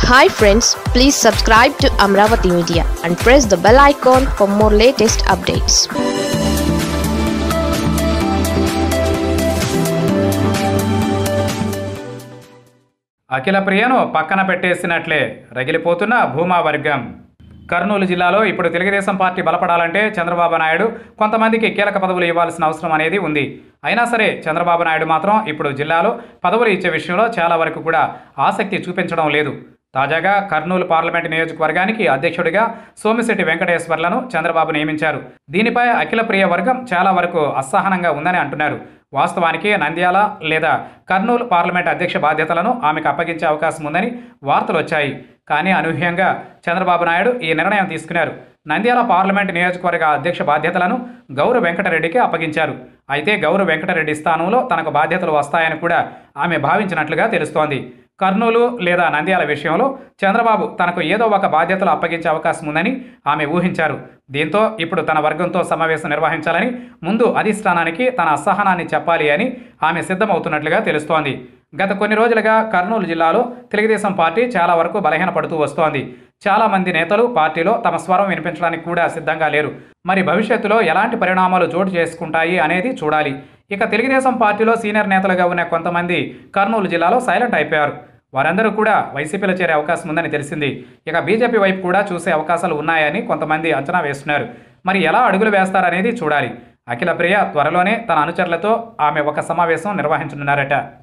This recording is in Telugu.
hi friends please subscribe to Amaravati media and press the bell icon for more latest updates అఖిల ప్రియను పక్కన పెట్టేసినట్లే రగిలిపోతున్న భూమా వర్గం కర్నూలు జిల్లాలో ఇప్పుడు తెలుగుదేశం పార్టీ బలపడాలంటే చంద్రబాబు నాయుడు కొంతమందికి కీలక పదవులు ఇవ్వాల్సిన అవసరం అనేది ఉంది అయినా సరే చంద్రబాబు నాయుడు మాత్రం ఇప్పుడు జిల్లాలో పదవులు ఇచ్చే విషయంలో చాలా వరకు కూడా ఆసక్తి చూపించడం లేదు తాజాగా కర్నూలు పార్లమెంట్ నియోజకవర్గానికి అధ్యక్షుడిగా సోమిశెట్టి వెంకటేశ్వర్లను చంద్రబాబు నియమించారు దీనిపై అఖిల ప్రియ వర్గం చాలా వరకు అసహనంగా ఉందని అంటున్నారు వాస్తవానికి నంద్యాల లేదా కర్నూలు పార్లమెంట్ అధ్యక్ష బాధ్యతలను ఆమెకు అప్పగించే అవకాశం ఉందని వార్తలు వచ్చాయి కానీ అనూహ్యంగా చంద్రబాబు నాయుడు ఈ నిర్ణయం తీసుకున్నారు నంద్యాల పార్లమెంట్ నియోజకవర్గ అధ్యక్ష బాధ్యతలను గౌరవ వెంకటరెడ్డికి అప్పగించారు అయితే గౌరవ వెంకటరెడ్డి స్థానంలో తనకు బాధ్యతలు వస్తాయని కూడా ఆమె భావించినట్లుగా తెలుస్తోంది కర్నూలు లేదా నంద్యాల విషయంలో చంద్రబాబు తనకు ఏదో ఒక బాధ్యతలు అప్పగించే అవకాశం ఉందని ఆమె ఊహించారు దీంతో ఇప్పుడు తన వర్గంతో సమావేశం నిర్వహించాలని ముందు అధిష్టానానికి తన అసహనాన్ని చెప్పాలి అని ఆమె సిద్ధమవుతున్నట్లుగా తెలుస్తోంది గత కొన్ని రోజులుగా కర్నూలు జిల్లాలో తెలుగుదేశం పార్టీ చాలా వరకు బలహీనపడుతూ వస్తోంది చాలా మంది నేతలు పార్టీలో తమ స్వరం వినిపించడానికి కూడా సిద్ధంగా లేరు మరి భవిష్యత్తులో ఎలాంటి పరిణామాలు చోటు చేసుకుంటాయి అనేది చూడాలి ఇక తెలుగుదేశం పార్టీలో సీనియర్ నేతలుగా ఉన్న కొంతమంది కర్నూలు జిల్లాలో సైలెంట్ అయిపోయారు వారందరూ కూడా వైసీపీలో చేరే అవకాశం ఉందని తెలిసింది ఇక బీజేపీ వైపు కూడా చూసే అవకాశాలు ఉన్నాయని కొంతమంది అంచనా వేస్తున్నారు మరి ఎలా అడుగులు వేస్తారనేది చూడాలి అఖిల ప్రియ త్వరలోనే తన అనుచరులతో ఆమె ఒక సమావేశం నిర్వహించనున్నారట